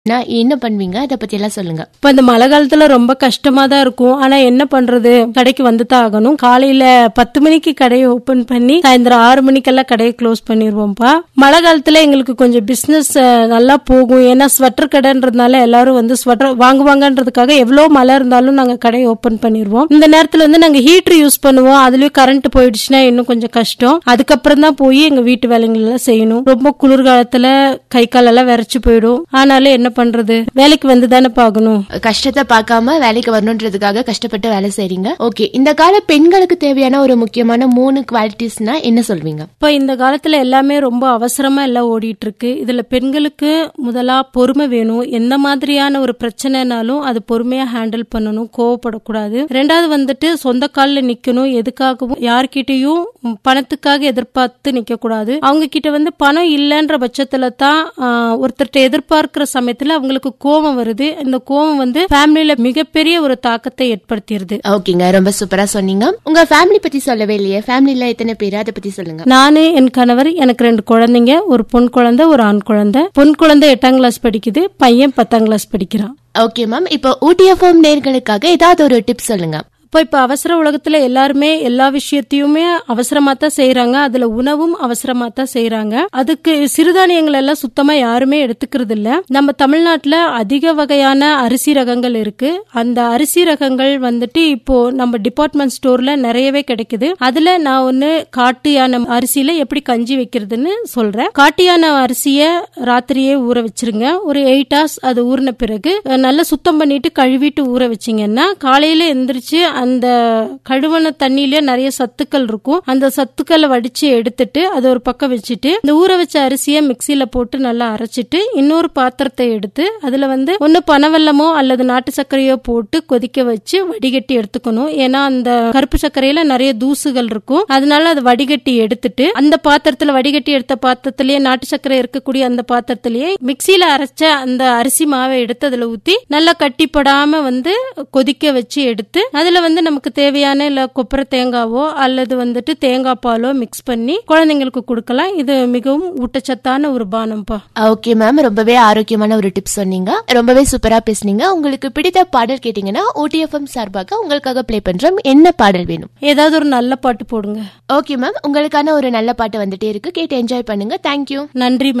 நான் என்ன பண்ணுவீங்க அதை பத்தி எல்லாம் சொல்லுங்க இப்ப இந்த மழை காலத்துல ரொம்ப கஷ்டமா தான் இருக்கும் ஆனா என்ன பண்றது கடைக்கு வந்து தான் ஆகணும் காலையில பத்து மணிக்கு கடையை ஓபன் பண்ணி சாயந்தரம் ஆறு மணிக்கெல்லாம் கடையை க்ளோஸ் பண்ணிடுவோம்ப்பா மழை காலத்துல எங்களுக்கு கொஞ்சம் பிசினஸ் நல்லா போகும் ஏன்னா ஸ்வெட்டர் கடைன்றதுனால எல்லாரும் வந்து ஸ்வெட்டர் வாங்குவாங்கன்றதுக்காக எவ்வளவு மழை இருந்தாலும் நாங்க கடையை ஓபன் பண்ணிடுவோம் இந்த நேரத்துல வந்து நாங்க ஹீட்டர் யூஸ் பண்ணுவோம் அதுலயும் கரண்ட் போயிடுச்சுன்னா இன்னும் கொஞ்சம் கஷ்டம் அதுக்கப்புறம் தான் போய் எங்க வீட்டு வேலைகள் எல்லாம் செய்யணும் ரொம்ப குளிர்காலத்துல கை கால் எல்லாம் விரைச்சு போயிடும் ஆனாலும் என்ன பண்றது வேலைக்கு வந்து தானே பாக்கணும் கஷ்டத்தை பார்க்காம வேலைக்கு வரணுன்றதுக்காக கஷ்டப்பட்டு வேலை செய்றீங்க ஓகே இந்த கால பெண்களுக்கு தேவையான ஒரு முக்கியமான மூணு குவாலிட்டிஸ்னா என்ன சொல்வீங்க இப்ப இந்த காலத்துல எல்லாமே ரொம்ப அவசரமா எல்லாம் ஓடிட்டு இருக்கு இதுல பெண்களுக்கு முதலா பொறுமை வேணும் எந்த மாதிரியான ஒரு பிரச்சனைனாலும் அது பொறுமையா ஹேண்டில் பண்ணணும் கோவப்படக்கூடாது ரெண்டாவது வந்துட்டு சொந்த கால்ல நிக்கணும் எதுக்காகவும் யார்கிட்டயும் பணத்துக்காக எதிர்பார்த்து நிக்க கூடாது அவங்க கிட்ட வந்து பணம் இல்லைன்ற பட்சத்துல தான் ஆஹ், ஒருத்தர்ட்ட எதிர்பார்க்கிற சமயத்துல அவங்களுக்கு கோபம் வருது இந்த கோபம் வந்து ஃபேமிலியில மிகப்பெரிய ஒரு தாக்கத்தை ஏற்படுத்திடுது ஓகேங்க ரொம்ப சூப்பரா சொன்னீங்க உங்க ஃபேமிலி பத்தி சொல்லவே இல்லையே ஃபேமிலில எத்தனை பேர் அதை பத்தி சொல்லுங்க நானு என் கணவர் எனக்கு ரெண்டு குழந்தைங்க ஒரு பொன் குழந்தை ஒரு ஆண் குழந்தை பொன் குழந்தை எட்டாம் கிளாஸ் படிக்குது பையன் பத்தாம் கிளாஸ் படிக்கிறான் ஓகே மேம் இப்போ ஊட்டிஎஃப்எம் நேர்களுக்காக ஏதாவது ஒரு டிப் சொல்லுங்க இப்போ இப்ப அவசர உலகத்துல எல்லாருமே எல்லா விஷயத்தையுமே அவசரமா தான் செய்யறாங்க அதுல உணவும் அவசரமா தான் செய்யறாங்க அதுக்கு சிறுதானியங்கள் எல்லாம் சுத்தமா யாருமே எடுத்துக்கிறது இல்ல நம்ம தமிழ்நாட்டுல அதிக வகையான அரிசி ரகங்கள் இருக்கு அந்த அரிசி ரகங்கள் வந்துட்டு இப்போ நம்ம டிபார்ட்மெண்ட் ஸ்டோர்ல நிறையவே கிடைக்குது அதுல நான் ஒன்னு காட்டு யானை அரிசியில எப்படி கஞ்சி வைக்கிறதுன்னு சொல்றேன் காட்டு யானை அரிசிய ராத்திரியே ஊற வச்சிருங்க ஒரு எயிட் ஹவர்ஸ் அது ஊறின பிறகு அஹ், நல்லா சுத்தம் பண்ணிட்டு கழுவிட்டு ஊற வச்சீங்கன்னா காலையில எந்திரிச்சு அந்த கழுவன தண்ணியில நிறைய சத்துக்கள் இருக்கும் அந்த சத்துக்களை வடிச்சு எடுத்துட்டு அது ஒரு பக்கம் வச்சுட்டு இந்த ஊற வச்ச அரிசியை மிக்சியில போட்டு நல்லா அரைச்சிட்டு இன்னொரு பாத்திரத்தை எடுத்து அதுல வந்து ஒன்னு பனவெல்லமோ அல்லது நாட்டு சர்க்கரையோ போட்டு கொதிக்க வச்சு வடிகட்டி எடுத்துக்கணும் ஏன்னா அந்த கருப்பு சர்க்கரையில நிறைய தூசுகள் இருக்கும் அதனால அது வடிகட்டி எடுத்துட்டு அந்த பாத்திரத்துல வடிகட்டி எடுத்த பாத்திரத்திலேயே நாட்டு சர்க்கரை இருக்கக்கூடிய அந்த பாத்திரத்திலேயே மிக்சியில அரைச்ச அந்த அரிசி மாவை எடுத்து அதுல ஊத்தி நல்லா கட்டிப்படாம வந்து கொதிக்க வச்சு எடுத்து அதுல வந்து நமக்கு தேவையான இல்ல கொப்பரை தேங்காவோ அல்லது வந்துட்டு தேங்காய் பாலோ மிக்ஸ் பண்ணி குழந்தைங்களுக்கு கொடுக்கலாம் இது மிகவும் ஊட்டச்சத்தான ஒரு பானம்ப்பா ஓகே மேம் ரொம்பவே ஆரோக்கியமான ஒரு டிப் சொன்னீங்க ரொம்பவே சூப்பரா பேசுனீங்க உங்களுக்கு பிடித்த பாடல் கேட்டீங்கன்னா ஊட்டிஎஃப்எம் சார்பாக உங்களுக்காக ப்ளே பண்றோம் என்ன பாடல் வேணும் ஏதாவது ஒரு நல்ல பாட்டு போடுங்க ஓகே மேம் உங்களுக்கான ஒரு நல்ல பாட்டு வந்துட்டே இருக்கு கேட்டு என்ஜாய் பண்ணுங்க தேங்க்யூ நன்றி